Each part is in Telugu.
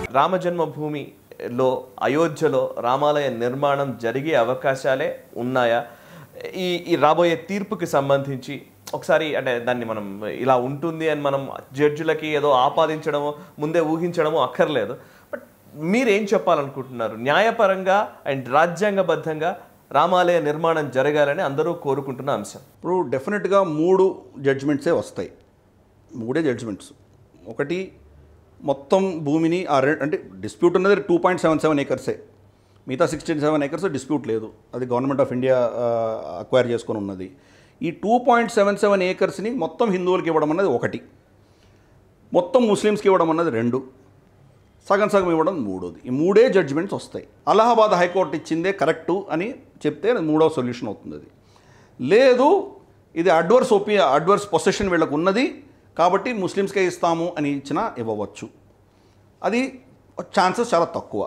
రామ జన్మభూమిలో అయోధ్యలో రామాలయ నిర్మాణం జరిగే అవకాశాలే ఉన్నాయా ఈ ఈ రాబోయే తీర్పుకి సంబంధించి ఒకసారి అంటే దాన్ని మనం ఇలా ఉంటుంది అని మనం జడ్జిలకి ఏదో ఆపాదించడమో ముందే ఊహించడమో అక్కర్లేదు బట్ మీరేం చెప్పాలనుకుంటున్నారు న్యాయపరంగా అండ్ రాజ్యాంగబద్ధంగా రామాలయ నిర్మాణం జరగాలని అందరూ కోరుకుంటున్న అంశం ఇప్పుడు డెఫినెట్గా మూడు జడ్జ్మెంట్సే వస్తాయి మూడే జడ్జ్మెంట్స్ ఒకటి మొత్తం భూమిని ఆ రె అంటే డిస్ప్యూట్ ఉన్నది టూ పాయింట్ సెవెన్ సెవెన్ ఏకర్సే మిగతా సిక్స్టీన్ సెవెన్ ఏకర్స్ డిస్ప్యూట్ లేదు అది గవర్నమెంట్ ఆఫ్ ఇండియా అక్వైర్ చేసుకొని ఉన్నది ఈ టూ పాయింట్ సెవెన్ సెవెన్ ఏకర్స్ని మొత్తం హిందువులకి ఇవ్వడం అన్నది ఒకటి మొత్తం ముస్లిమ్స్కి ఇవ్వడం అన్నది రెండు సగం సగం ఇవ్వడం మూడోది ఈ మూడే జడ్జిమెంట్స్ వస్తాయి అలహాబాద్ హైకోర్టు ఇచ్చిందే కరెక్టు అని చెప్తే అది మూడో సొల్యూషన్ అవుతుంది అది లేదు ఇది అడ్వర్స్ ఒపి అడ్వర్స్ పొసెషన్ వీళ్ళకు ఉన్నది కాబట్టి ముస్లిమ్స్కే ఇస్తాము అని ఇచ్చినా ఇవ్వవచ్చు అది ఛాన్సెస్ చాలా తక్కువ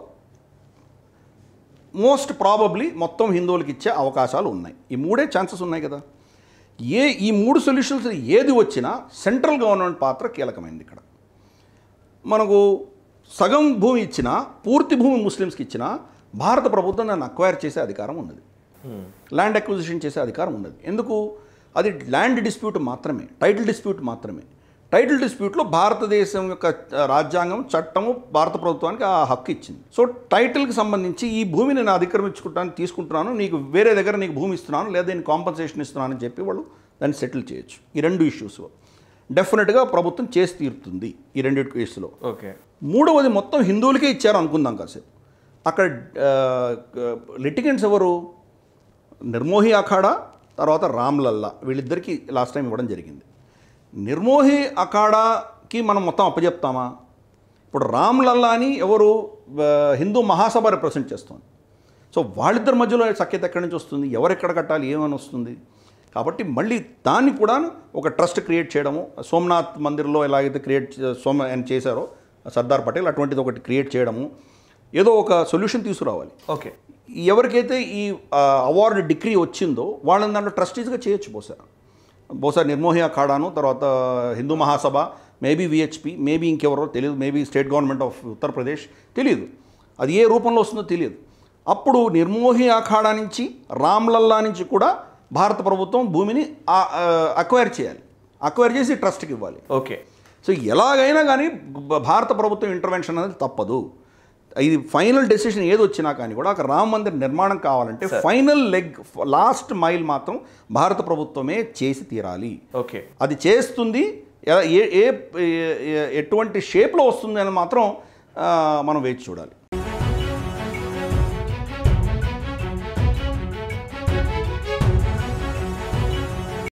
మోస్ట్ ప్రాబబ్లీ మొత్తం హిందువులకి ఇచ్చే అవకాశాలు ఉన్నాయి ఈ మూడే ఛాన్సెస్ ఉన్నాయి కదా ఏ ఈ మూడు సొల్యూషన్స్ ఏది వచ్చినా సెంట్రల్ గవర్నమెంట్ పాత్ర కీలకమైంది ఇక్కడ మనకు సగం భూమి ఇచ్చినా పూర్తి భూమి ముస్లిమ్స్కి ఇచ్చినా భారత ప్రభుత్వం దాన్ని అక్వైర్ చేసే అధికారం ఉన్నది ల్యాండ్ అక్విజిషన్ చేసే అధికారం ఉన్నది ఎందుకు అది ల్యాండ్ డిస్ప్యూట్ మాత్రమే టైటిల్ డిస్ప్యూట్ మాత్రమే టైటిల్ డిస్ప్యూట్లో భారతదేశం యొక్క ఆ, రాజ్యాంగం చట్టము భారత ప్రభుత్వానికి ఆ హక్కు ఇచ్చింది సో టైటిల్కి సంబంధించి ఈ భూమిని నేను అధిక్రమించుకుంటాను తీసుకుంటున్నాను నీకు వేరే దగ్గర నీకు భూమి ఇస్తున్నాను లేదా నేను కాంపన్సేషన్ ఇస్తున్నాను అని చెప్పి వాళ్ళు దాన్ని సెటిల్ చేయొచ్చు ఈ రెండు ఇష్యూస్ డెఫినెట్గా ప్రభుత్వం చేసి తీరుతుంది ఈ రెండు కేసులో ఓకే మూడవది మొత్తం హిందువులకే ఇచ్చారు అనుకుందాం కాసేపు అక్కడ లిటిగెంట్స్ ఎవరు నిర్మోహి అఖాడా తర్వాత రామ్లల్లా వీళ్ళిద్దరికీ లాస్ట్ టైం ఇవ్వడం జరిగింది నిర్మోహి అఖాడాకి మనం మొత్తం అప్పచెప్తామా ఇప్పుడు రామ్లల్లాని ఎవరు ఆ, హిందూ మహాసభ రిప్రజెంట్ చేస్తుంది సో వాళ్ళిద్దరి మధ్యలో సఖ్యత ఎక్కడి నుంచి వస్తుంది ఎవరెక్కడ కట్టాలి ఏమని వస్తుంది కాబట్టి మళ్ళీ దాన్ని కూడా ఒక ట్రస్ట్ క్రియేట్ చేయడము సోమనాథ్ మందిర్లో ఎలాగైతే క్రియేట్ చే- సోమ ఆయన చేశారో సర్దార్ పటేల్ అటువంటిది ఒకటి క్రియేట్ చేయడము ఏదో ఒక సొల్యూషన్ తీసుకురావాలి ఓకే ఎవరికైతే ఈ అవార్డు డిగ్రీ వచ్చిందో వాళ్ళని దాంట్లో ట్రస్టీస్గా చేయొచ్చు బహుశా బహుశా నిర్మోహి అఖాడాను తర్వాత Hindu Mahasabha maybe VHP maybe ఇంకెవరో తెలియదు maybe state government of Uttar Pradesh తెలియదు అది ఏ రూపంలో వస్తుందో తెలియదు అప్పుడు నిర్మోహి అఖాడా నుంచి రామ్లల్లా నుంచి కూడా భారత ప్రభుత్వం భూమిని అక్వైర్ చేయాలి అక్వైర్ చేసి ట్రస్ట్కి ఇవ్వాలి ఓకే సో ఎలాగైనా కానీ బ- భారత ప్రభుత్వం ఇంటర్వెన్షన్ అనేది తప్పదు ఇది ఫైనల్ డెసిషన్ ఏది వచ్చినా కానీ కూడా ఒక రామ మందిర్ నిర్మాణం కావాలంటే ఫైనల్ లెగ్ లాస్ట్ మైల్ మాత్రం భారత ప్రభుత్వమే చేసి తీరాలి ఓకే అది చేస్తుంది ఎలా- ఏ ఏ ఏ- ఎటువంటి షేప్లో వస్తుంది అని మాత్రం ఆ, మనం వేచి చూడాలి